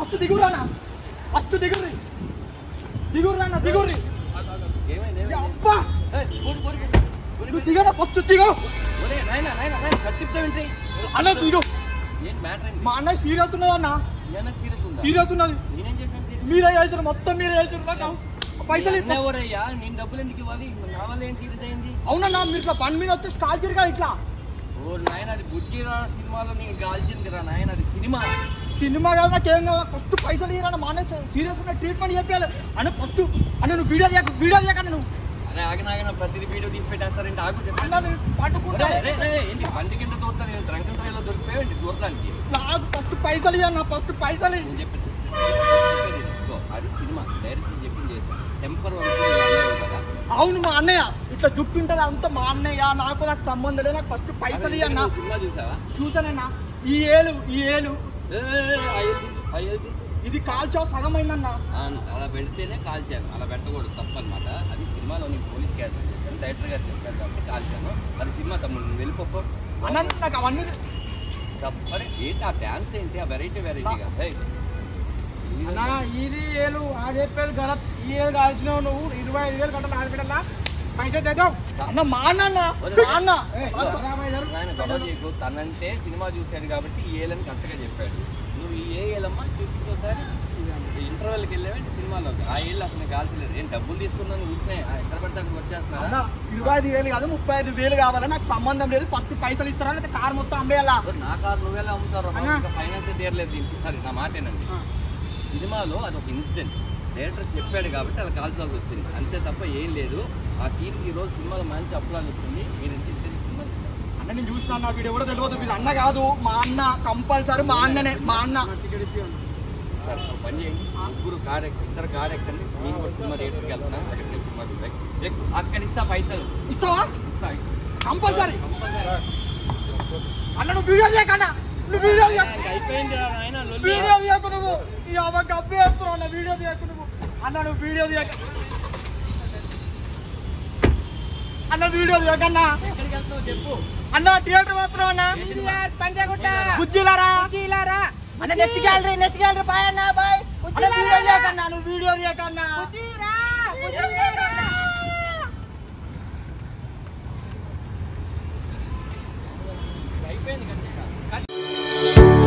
First దిగురానా first దిగుర్రి దిగురానా దిగుర్రి ఏమైంది ఈ ఏమైంది? అబ్బా ఏయ్, పోరు, పోరు, పోరు. పోరు, నువ్వు పోరు. దిగరా ఫస్ట్ దిగు ఒరేయ్, నాయనా, నాయనా, నాయనా, కత్తి తిప్పుతావేంటి? అన్న దిగు ఏం మ్యాటర్ ఏంటి? మా అన్నయ్య సీరియస్ ఉన్నది అన్న మీ అన్నకు serious ఉందా? సీరియస్ ఉన్నది నేనేం చేశాను serious? మీరే చేసారు మొత్తం మీరే చేసారు నాకు అవ- పైసలు మీ ఇవ్వ- అన్న ఎవరయ్యా? నేను డబ్బులు ఎందుకు ఇవ్వాలి నా వల్ల ఏం సీరియస్ అయింది అవునన్నా మీరు ఇట్లా బండి మీద వచ్చి స్టాల్ చేయరుగా ఇట్లా ఓ నాయన అది బుజ్జిరా సినిమాలో నీకు కాల్చిందిరా నాయన అది సినిమా సినిమా కాదు నాకేం కాదు ఫస్ట్ పైసలు ఇవ్వరా మా అన్నయ్య సీరియస్ ఉన్న ట్రీట్మెంట్ చెప్పాలి అని ఫస్ట్ అన్న నువ్వు వీడియో చేయక వీడియో చేయక నువ్వు అరే ఆగిన ఆగిన ప్రతిదీ వీడియో తీసి పెట్టేస్తారంటే ఆగు అన్న చెప్పండి నేను పట్టుకుంటా ఏంటి బండి కింద దూరతా నేను డ్రంక్ అండ్ డ్రైవ్లో దొరికిపోయావండి దూరడానికి నాకు ఫస్ట్ పైసలు ఇవ్వన్న ఫస్ట్ పైసలు ఇయ్యి. నేను చెప్పేది ఇదిగో, అది సినిమా డైరెక్ట్ చెప్పింది చేశాను టెంపర్ కదా అవును మా అన్నయ్య ఇట్లా జుట్టు ఉంటుంది అంత మా అన్నయ్య నాకు నాకు సంబంధం లేదు నాకు ఫస్ట్ పైసలు ఇవ్వన్న నువ్వు సినిమా చూసావా చూసానన్నా ఈ ఏలు ఈ ఏలు ఏ, ఏ, ఏ, ఆ ఏలు దించు, ఆ ఏలు దించు. ఇది కాల్చో సగం అయిందన్న ఆ, అలా పెడితేనే కాల్చాను అలా పెట్టకూడదు తప్పనమాట అది సినిమాలో నేను పోలీస్ క్యారెక్టర్ చేశాను డైరెక్టర్ గారు చెప్పారు కాబట్టి కాల్చాను అది సినిమా తమ్ముడు నువ్వు వెళ్ళిపోపో అన్న నాకు అవన్నీ తప్పని ఏంటి ఆ డ్యాన్స్ ఏంటి ఆ వెరైటీ వెరైటీగా అన్నా ఇది ఏలు ఆ చెప్పేది గలత్ ఈ ఏలు కాల్చినావు నువ్వు ఇరవై ఐదు వేలు కట్టాలి ఆరు కట్టాలా పైసలు తెద్దాం అన్న మా అన్న అన్న మా అన్న ఆయన గొడవ చేయకు తనంటే సినిమా చూశాడు కాబట్టి ఈ ఏలని కరెక్ట్గా చెప్పాడు నువ్వు ఈ ఏ ఏలమ్మా చూపించోసారి ఇంటర్వెల్కి వెళ్ళావంటే సినిమాలో ఆ ఏళ్ళు అసలు నీకు కాల్చలేదు ఏం డబ్బులు తీసుకున్నాను ఊరినే ఎక్కడ పడితే అక్కడికి అన్న వచ్చేస్తున్నా ఇరవై ఐదు వేలు కాదు ముప్పై ఐదు వేలు కావాలి నాకు సంబంధం లేదు ఫస్ట్ పైసలు ఇస్తారా లేదా కార్ మొత్తం అమ్మేయాలా నా కారు నువ్వెలా అమ్ముతారు అన్నా. ఫైనాన్స్ తీరలేదు దీనికి సరే నా మాట ఏనండి సినిమాలో అది ఒక ఇన్సిడెంట్ డైరెక్టర్ చెప్పాడు కాబట్టి అలా కాల్చాల్సి వచ్చింది అంతే తప్ప ఏం లేదు ఆ సీన్కి ఈ రోజు సినిమాలో మంచి అప్లాగ్ వచ్చింది మీరు ఎంత ఇచ్చేది సినిమా అన్న నేను చూసిన అన్న వీడియో కూడా తెలియదు వీడు అన్న కాదు మా అన్న కంపల్సరీ మా అన్ననే మా అన్న సార్ ఒక పని చేయండి ముగ్గురు కార్ ఎక్కి ఇద్దరు కార్ ఎక్కండి నేను కూడా సినిమా థియేటర్కి వెళ్తున్నా అక్కడికి వెళ్ళి సినిమా చూడాలి ఎక్కు. అక్కడ ఇస్తా పైసలు ఇస్తావా ఇస్తా కంపల్సరీ కంపల్సరీ. అన్న నువ్వు వీడియో చేయకన్నా నువ్వు వీడియో చేయకు. ఇంకా అయిపోయింది రా నాయనా, లొల్లి. వీడియో తీయకు నువ్వు ఈ అవ్వకి అబ్బే వేస్తున్నావు అన్న వీడియో తీయకు నువ్వు అన్న నువ్వు వీడియో తీయక అన్న వీడియో తీయకన్నా ఎక్కడికి వెళ్తావు చెప్పు అన్న థియేటర్ పోతున్నావు అన్న పంజాగుట్ట బుజ్జిలారా చీలారా అన్న next gallery next gallery boy అన్న బాయ్ అన్న వీడియో చేయకన్నా నువ్వు వీడియో తీయకన్నా అయిపోయింది ఖచ్చితంగా